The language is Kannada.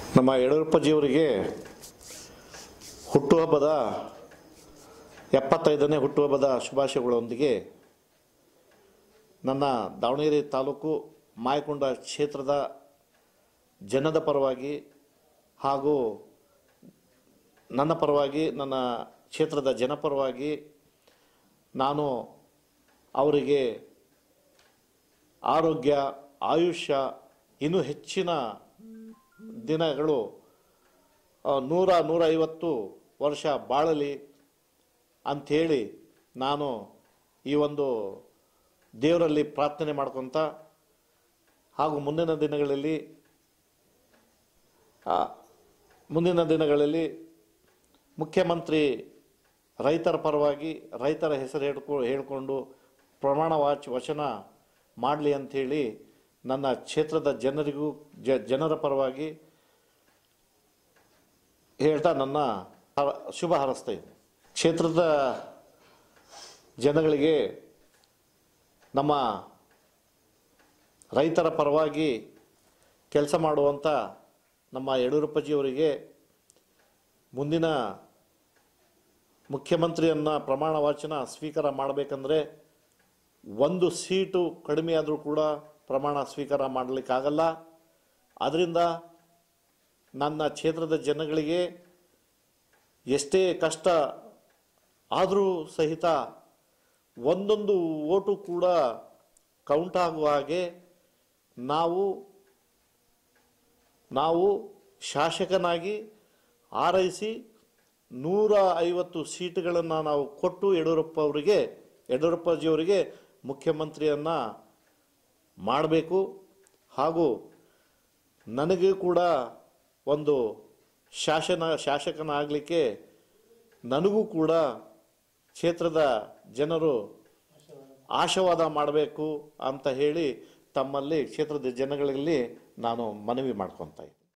ನಮ್ಮ ಯಡಿಯೂರಪ್ಪಜಿಯವರಿಗೆ ಹುಟ್ಟುಹಬ್ಬದ ಎಪ್ಪತ್ತೈದನೇ ಹುಟ್ಟುಹಬ್ಬದ ಶುಭಾಶಯಗಳೊಂದಿಗೆ ನನ್ನ ದಾವಣಗೆರೆ ತಾಲೂಕು ಮಾಯಕೊಂಡ ಕ್ಷೇತ್ರದ ಜನದ ಪರವಾಗಿ ಹಾಗೂ ನನ್ನ ಪರವಾಗಿ ನನ್ನ ಕ್ಷೇತ್ರದ ಜನಪರವಾಗಿ ನಾನು ಅವರಿಗೆ ಆರೋಗ್ಯ ಆಯುಷ್ಯ ಇನ್ನೂ ಹೆಚ್ಚಿನ ದಿನಗಳು ಆ, ನೂರ ನೂರೈವತ್ತು ವರ್ಷ ಬಾಳಲಿ ಅಂಥೇಳಿ ನಾನು ಈ ಒಂದು ದೇವರಲ್ಲಿ ಪ್ರಾರ್ಥನೆ ಮಾಡ್ಕೊತ ಹಾಗೂ ಮುಂದಿನ ದಿನಗಳಲ್ಲಿ ಆ, ಮುಂದಿನ ದಿನಗಳಲ್ಲಿ ಮುಖ್ಯಮಂತ್ರಿ ರೈತರ ಪರವಾಗಿ ರೈತರ ಹೆಸರು ಹೇಳ್ಕೊ ಹೇಳ್ಕೊಂಡು ಪ್ರಮಾಣ ವಾಚ್ ವಚನ ಮಾಡಲಿ ಅಂಥೇಳಿ ನನ್ನ ಕ್ಷೇತ್ರದ ಜನರಿಗೂ ಜ ಜನರ ಪರವಾಗಿ ಹೇಳ್ತಾ ನನ್ನ ಹ- ಶುಭ ಹಾರೈಸ್ತಾ ಇದ್ದೀನಿ ಕ್ಷೇತ್ರದ ಜನಗಳಿಗೆ ನಮ್ಮ ರೈತರ ಪರವಾಗಿ ಕೆಲಸ ಮಾಡುವಂಥ ನಮ್ಮ ಯಡಿಯೂರಪ್ಪಜಿಯವರಿಗೆ ಮುಂದಿನ ಮುಖ್ಯಮಂತ್ರಿಯನ್ನ ಪ್ರಮಾಣ ವಾಚನ ಸ್ವೀಕಾರ ಮಾಡಬೇಕಂದ್ರೆ ಒಂದು ಸೀಟು ಕಡಿಮೆ ಆದರೂ ಕೂಡ ಪ್ರಮಾಣ ಸ್ವೀಕಾರ ಮಾಡಲಿಕ್ಕಾಗಲ್ಲ ಅದರಿಂದ ನನ್ನ ಕ್ಷೇತ್ರದ ಜನಗಳಿಗೆ ಎಷ್ಟೇ ಕಷ್ಟ ಆದರೂ ಸಹಿತ ಒಂದೊಂದು ಓಟು ಕೂಡ ಕೌಂಟ್ ಆಗುವ ಹಾಗೆ ನಾವು ನಾವು ಶಾಸಕನಾಗಿ ಆರೈಸಿ ನೂರ ಐವತ್ತು ಸೀಟುಗಳನ್ನು ನಾವು ಕೊಟ್ಟು ಯಡಿಯೂರಪ್ಪ ಅವರಿಗೆ ಯಡಿಯೂರಪ್ಪಜಿಯವರಿಗೆ ಮುಖ್ಯಮಂತ್ರಿಯನ್ನು ಮಾಡಬೇಕು ಹಾಗೂ ನನಗೆ ಕೂಡ ಒಂದು ಶಾಸನ ಶಾಸಕನಾಗಲಿಕ್ಕೆ ನನಗೂ ಕೂಡ ಕ್ಷೇತ್ರದ ಜನರು ಆಶೀರ್ವಾದ ಮಾಡಬೇಕು ಅಂತ ಹೇಳಿ ತಮ್ಮಲ್ಲಿ ಕ್ಷೇತ್ರದ ಜನಗಳಲ್ಲಿ ನಾನು ಮನವಿ ಮಾಡ್ಕೊತಾ ಇದ್ದೀನಿ